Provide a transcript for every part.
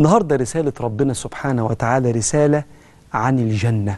النهاردة رسالة ربنا سبحانه وتعالى رسالة عن الجنة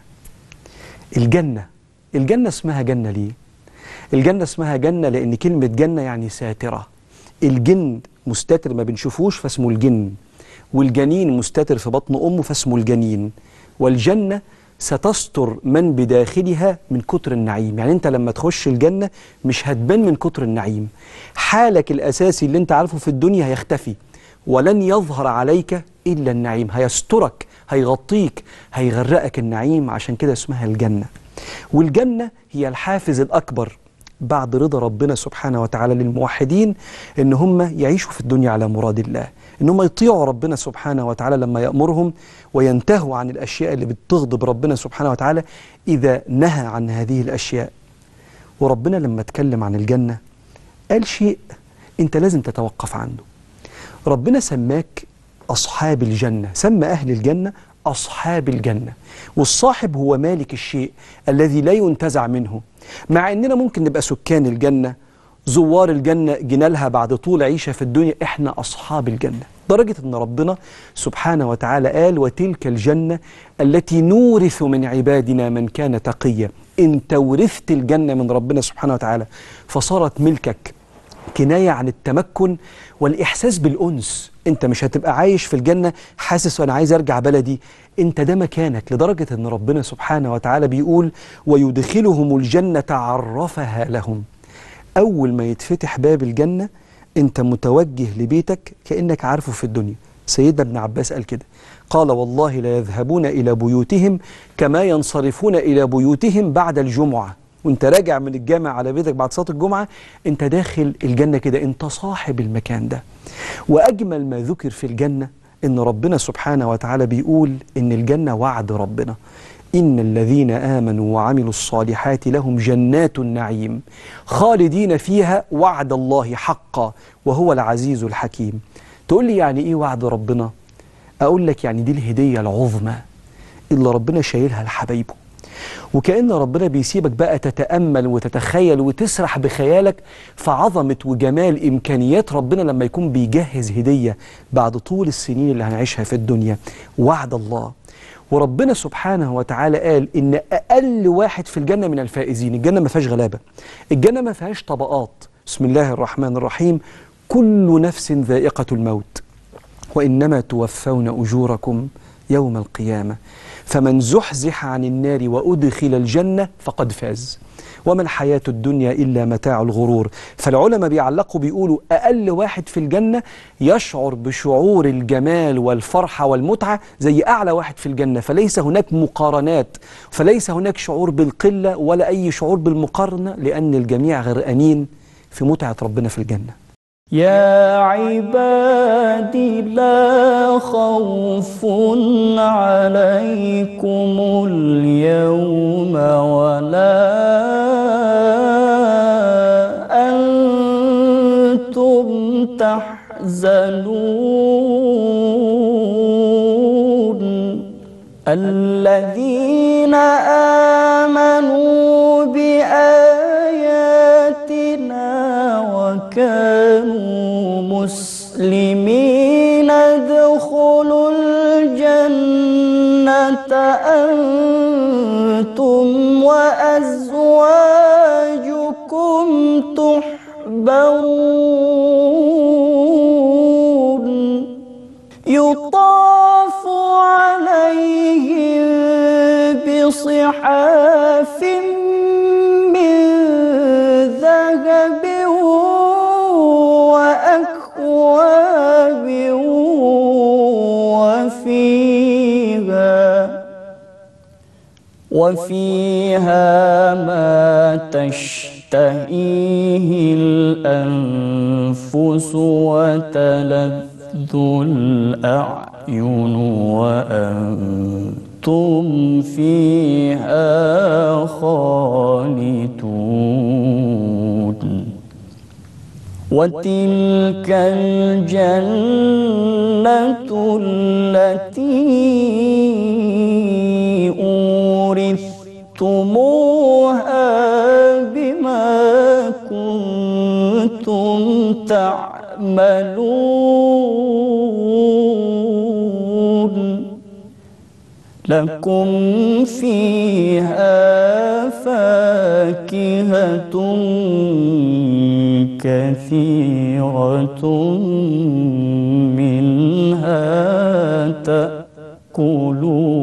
الجنة الجنة اسمها جنة ليه؟ الجنة اسمها جنة لأن كلمة جنة يعني ساترة الجن مستتر ما بنشوفوش فاسمه الجن والجنين مستتر في بطن أمه فاسمه الجنين والجنة ستستر من بداخلها من كتر النعيم يعني انت لما تخش الجنة مش هتبان من كتر النعيم حالك الأساسي اللي انت عارفه في الدنيا هيختفي ولن يظهر عليك إلا النعيم هيسترك هيغطيك هيغرقك النعيم عشان كده اسمها الجنة والجنة هي الحافز الأكبر بعد رضا ربنا سبحانه وتعالى للموحدين ان هم يعيشوا في الدنيا على مراد الله ان هم يطيعوا ربنا سبحانه وتعالى لما يأمرهم وينتهوا عن الأشياء اللي بتغضب ربنا سبحانه وتعالى إذا نهى عن هذه الأشياء وربنا لما اتكلم عن الجنة قال شيء انت لازم تتوقف عنه ربنا سماك أصحاب الجنة سمى أهل الجنة أصحاب الجنة والصاحب هو مالك الشيء الذي لا ينتزع منه مع أننا ممكن نبقى سكان الجنة زوار الجنة جنالها بعد طول عيشة في الدنيا إحنا أصحاب الجنة درجة أن ربنا سبحانه وتعالى قال وتلك الجنة التي نورث من عبادنا من كان تقيا انت ورثت الجنة من ربنا سبحانه وتعالى فصارت ملكك كناية عن التمكن والإحساس بالأنس أنت مش هتبقى عايش في الجنة حاسس وأنا عايز أرجع بلدي أنت ده مكانك لدرجة أن ربنا سبحانه وتعالى بيقول ويدخلهم الجنة عرفها لهم أول ما يتفتح باب الجنة أنت متوجه لبيتك كأنك عارفه في الدنيا سيدنا ابن عباس قال كده قال والله لا يذهبون إلى بيوتهم كما ينصرفون إلى بيوتهم بعد الجمعة وانت راجع من الجامع على بيتك بعد صلاة الجمعة انت داخل الجنة كده انت صاحب المكان ده وأجمل ما ذكر في الجنة ان ربنا سبحانه وتعالى بيقول ان الجنة وعد ربنا إن الذين آمنوا وعملوا الصالحات لهم جنات النعيم خالدين فيها وعد الله حقا وهو العزيز الحكيم تقول لي يعني إيه وعد ربنا أقول لك يعني دي الهدية العظمى اللي ربنا شايلها لحبايبه وكأن ربنا بيسيبك بقى تتأمل وتتخيل وتسرح بخيالك في عظمة وجمال إمكانيات ربنا لما يكون بيجهز هدية بعد طول السنين اللي هنعيشها في الدنيا وعد الله وربنا سبحانه وتعالى قال إن أقل واحد في الجنة من الفائزين الجنة ما فيهاش غلابة الجنة ما فيهاش طبقات بسم الله الرحمن الرحيم كل نفس ذائقة الموت وإنما توفون أجوركم يوم القيامة فمن زحزح عن النار وأدخل الجنة فقد فاز وما الحياة الدنيا إلا متاع الغرور فالعلماء بيعلقوا بيقولوا أقل واحد في الجنة يشعر بشعور الجمال والفرحة والمتعة زي أعلى واحد في الجنة فليس هناك مقارنات فليس هناك شعور بالقلة ولا أي شعور بالمقارنة لأن الجميع غرقانين في متعة ربنا في الجنة يا عبادي لا خوف عليكم اليوم ولا أنتم تحزنون الذين آمنوا بآياتنا وكانوا مسلمين ادخلوا الجنة أنتم وأزواجكم تحبرون يطاف عليهم بصحاف من ذهب وأكواب وفيها وفيها ما تشتهيه الأنفس وتلذ الأعين وأنتم فيها خالدون وتلك الجنة التي أورثتموها بما كنتم تعملون لكم فيها فاكهة كثيرة منها تأكلون